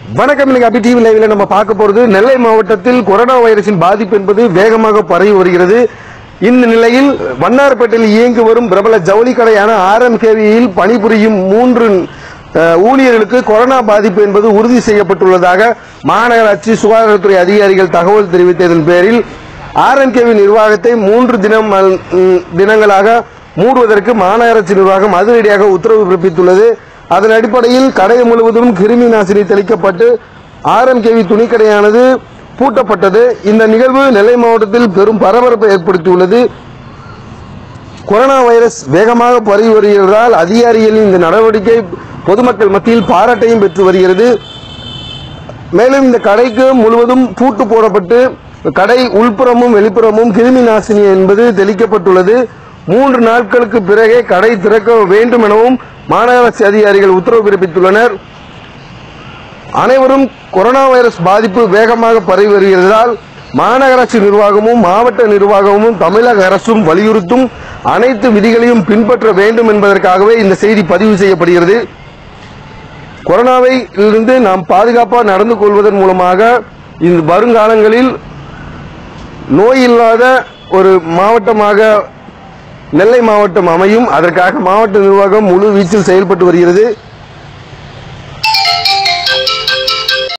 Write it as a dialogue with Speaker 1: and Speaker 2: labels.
Speaker 1: வணக்கம் இன்னைக்கு அபி டிவி லைவ்ல நம்ம பார்க்க போறது நெல்லை மாவட்டத்தில் கொரோனா வைரஸின் பாதிப்பு என்பது வேகமாக பரவி வருகிறது இந்த நிலையில் வண்ணாரப்பேட்டையில் இயங்கி வரும் பிரபல ஜவுளி கடையான ஆர்எம்கேவியில் பணிபுரியும் மூன்று அஹ், ஊழியர்களுக்கு கொரோனா பாதிப்பு என்பது உறுதி செய்யப்பட்டுள்ளதாக மாநகராட்சி சுகாதாரத்துறை அதிகாரிகள் தகவல் தெரிவித்ததன் பேரில் ஆர்என்கேவி நிர்வாகத்தை மூன்று தினம் ம், தினங்களாக மூடுவதற்கு மாநகராட்சி நிர்வாகம் அதிரடியாக உத்தரவு பிறப்பித்துள்ளது அதன் அடிப்படையில் கடை முழுவதும் கிருமி நாசினி தெளிக்கப்பட்டு ஆர்என்கேவி துணிக்கடையானது பூட்டப்பட்டது இந்த நிகழ்வு நெல்லை மாவட்டத்தில் பெரும் பரபரப்பை ஏற்படுத்தியுள்ளது கொரோனா வைரஸ் வேகமாக பரவி வருகிறதால் அதிகாரிகளின் இந்த நடவடிக்கை பொதுமக்கள் மத்தியில் பாராட்டையும் பெற்று வருகிறது மேலும் இந்த கடைக்கு முழுவதும் பூட்டு போடப்பட்டு கடை உள்புறமும் வெளிப்புறமும் கிருமி நாசினி என்பது தெளிக்கப்பட்டுள்ளது மூன்று நாட்களுக்கு பிறகே கடை திறக்க வேண்டும் எனவும் மாநகராட்சி அதிகாரிகள் உத்தரவு பிறப்பித்துள்ளனர் அனைவரும் கொரோனா வைரஸ் பாதிப்பு வேகமாக பரவி வருகிறதால் மாநகராட்சி நிர்வாகமும் மாவட்ட நிர்வாகமும் தமிழக அரசும் வலியுறுத்தும் அனைத்து விதிகளையும் பின்பற்ற வேண்டும் என்பதற்காகவே இந்த செய்தி பதிவு செய்யப்படுகிறது கொரோனாவை இருந்து நாம் பாதுகாப்பாக நடந்து கொள்வதன் மூலமாக இந்த வருங்காலங்களில் நோய் இல்லாத ஒரு மாவட்டமாக நெல்லை மாவட்டம் அமையும் அதற்காக மாவட்ட நிர்வாகம் முழு வீச்சில் செயல்பட்டு வருகிறது